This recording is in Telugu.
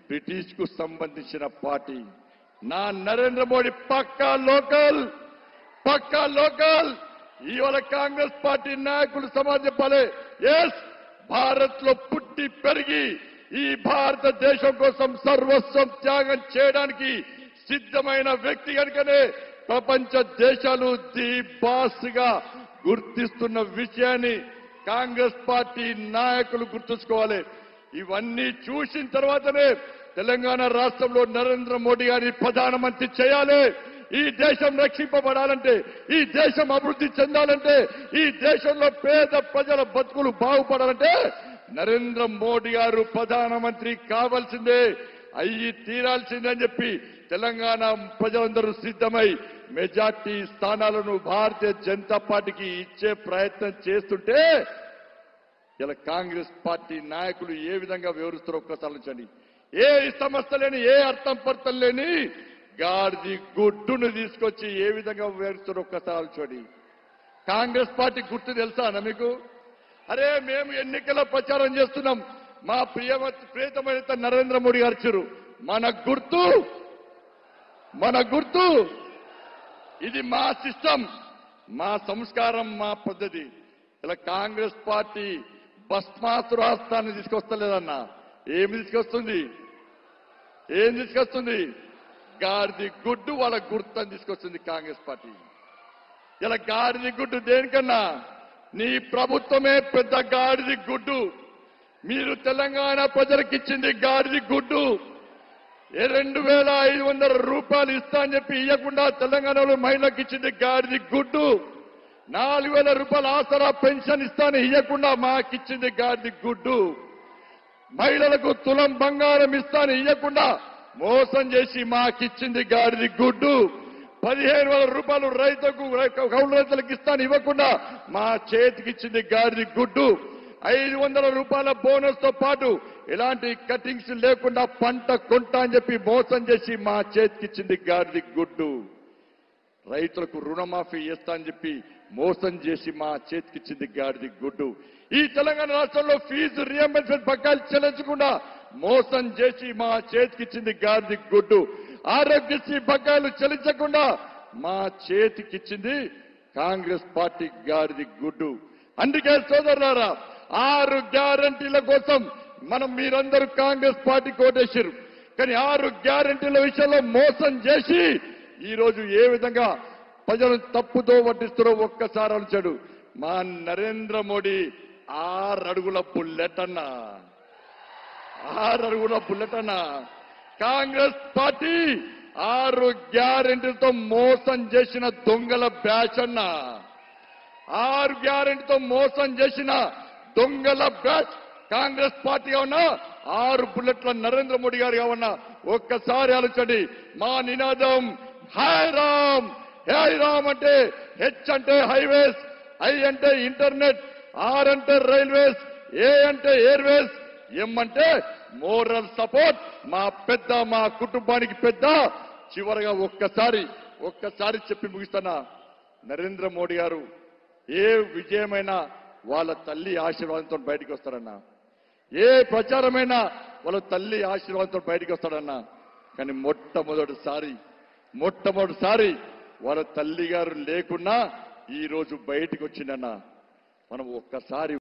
బ్రిటిష్ కు సంబంధించిన పార్టీ నా నరేంద్ర మోడీ పక్కా లోకల్ పక్కా లోకల్ ఇవాళ కాంగ్రెస్ పార్టీ నాయకులు సమాజం చెప్పాలి ఎస్ భారత్ లో పుట్టి పెరిగి ఈ భారతదేశం కోసం సర్వస్వం త్యాగం చేయడానికి సిద్ధమైన వ్యక్తి కనుకనే ప్రపంచ దేశాలు ది బాస్ గా గుర్తిస్తున్న విషయాన్ని కాంగ్రెస్ పార్టీ నాయకులు గుర్తుంచుకోవాలి ఇవన్నీ చూసిన తర్వాతనే తెలంగాణ రాష్ట్రంలో నరేంద్ర మోడీ గారిని ప్రధానమంత్రి చేయాలి ఈ దేశం రక్షింపబడాలంటే ఈ దేశం అభివృద్ధి చెందాలంటే ఈ దేశంలో పేద ప్రజల బతుకులు బాగుపడాలంటే నరేంద్ర మోడీ గారు ప్రధానమంత్రి కావాల్సిందే అయ్యి తీరాల్సిందే అని చెప్పి తెలంగాణ ప్రజలందరూ సిద్ధమై మెజార్టీ స్థానాలను భారతీయ జనతా పార్టీకి ఇచ్చే ప్రయత్నం చేస్తుంటే ఇలా కాంగ్రెస్ పార్టీ నాయకులు ఏ విధంగా వివరిస్తారో ఒక్కసారి ఆలోచించండి ఏ సమస్య లేని ఏ అర్థం పర్థం లేని గాడిది గుడ్డును తీసుకొచ్చి ఏ విధంగా వివరిస్తారో ఒక్కసారి ఆలోచించండి కాంగ్రెస్ పార్టీ గుర్తు తెలుసా మీకు అరే మేము ఎన్నికల ప్రచారం చేస్తున్నాం మా ప్రియ ప్రియతమైన నరేంద్ర మోడీ గారు ఇచ్చారు మన గుర్తు మన గుర్తు ఇది మా సిస్టమ్ మా సంస్కారం మా పద్ధతి ఇలా కాంగ్రెస్ పార్టీ భస్మాసురాస్తాన్ని తీసుకొస్తలేదన్నా ఏమి తీసుకొస్తుంది ఏం తీసుకొస్తుంది గాడిది గుడ్డు వాళ్ళ గుర్తని తీసుకొస్తుంది కాంగ్రెస్ పార్టీ ఇలా గాడిది గుడ్డు దేనికన్నా నీ ప్రభుత్వమే పెద్ద గాడిది గుడ్డు మీరు తెలంగాణ ప్రజలకు ఇచ్చింది గాడిది గుడ్డు ఏ రెండు వేల ఐదు వందల రూపాయలు ఇస్తా అని చెప్పి ఇవ్వకుండా తెలంగాణలో మహిళలకు ఇచ్చింది గాడిది గుడ్డు నాలుగు వేల రూపాయల ఆసరా పెన్షన్ ఇస్తాను ఇవ్వకుండా మాకిచ్చింది గాడిది గుడ్డు మహిళలకు తులం బంగారం ఇస్తాను ఇవ్వకుండా మోసం చేసి మాకిచ్చింది గాడిది గుడ్డు పదిహేను వేల రూపాయలు రైతుకు కౌలు రైతులకు ఇస్తాను ఇవ్వకుండా మా చేతికిచ్చింది గాడిది గుడ్డు ఐదు వందల రూపాయల బోనస్ తో పాటు ఎలాంటి కటింగ్స్ లేకుండా పంట కొంటా అని చెప్పి మోసం చేసి మా చేతికిచ్చింది గాడిది గుడ్డు రైతులకు రుణమాఫీ చేస్తా అని చెప్పి మోసం చేసి మా చేతికిచ్చింది గాడిది గుడ్డు ఈ తెలంగాణ రాష్ట్రంలో ఫీజు రియంబర్స్మెంట్ బకాయిలు చెల్లించకుండా మోసం చేసి మా చేతికిచ్చింది గాడిది గుడ్డు ఆరోగ్యశ్రీ బకాయిలు చెల్లించకుండా మా చేతికిచ్చింది కాంగ్రెస్ పార్టీ గాడిది గుడ్డు అందుకే సోదరులారా ఆరు గ్యారంటీల కోసం మనం మీరందరూ కాంగ్రెస్ పార్టీ కోటేశారు కానీ ఆరు గ్యారంటీల విషయంలో మోసం చేసి ఈ రోజు ఏ విధంగా ప్రజలను తప్పుతో పట్టిస్తారో ఒక్కసారి అనిచాడు మా నరేంద్ర మోడీ ఆరు అడుగుల బుల్లెట్ అన్నా ఆరు అడుగుల బుల్లెట్ అన్నా కాంగ్రెస్ పార్టీ ఆరు గ్యారెంటీలతో మోసం చేసిన దొంగల బ్యాచ్ అన్నా ఆరు గ్యారెంటీతో మోసం చేసిన దొంగల బ్యాచ్ కాంగ్రెస్ పార్టీ ఉన్నా ఆరు బుల్లెట్ల నరేంద్ర మోడీ గారు ఉన్నా ఒక్కసారి ఆలోచండి మా నినాదం హాయ్ రామ్ హాయ్ రామ్ అంటే హెచ్ అంటే హైవేస్ ఐ అంటే ఇంటర్నెట్ ఆర్ అంటే రైల్వేస్ ఏ అంటే ఎయిర్వేస్ ఎం అంటే మోరల్ సపోర్ట్ మా పెద్ద మా కుటుంబానికి పెద్ద చివరగా ఒక్కసారి ఒక్కసారి చెప్పి ముగిస్తున్నా నరేంద్ర మోడీ గారు ఏ విజయమైనా వాళ్ళ తల్లి ఆశీర్వాదంతో బయటికి వస్తారన్నా ఏ ప్రచారమైనా వాళ్ళ తల్లి ఆశీర్వాదంతో బయటికి వస్తాడన్నా కానీ మొట్టమొదటిసారి మొట్టమొదటిసారి వాళ్ళ తల్లి గారు లేకున్నా ఈ రోజు బయటికి వచ్చిందన్నా మనం ఒక్కసారి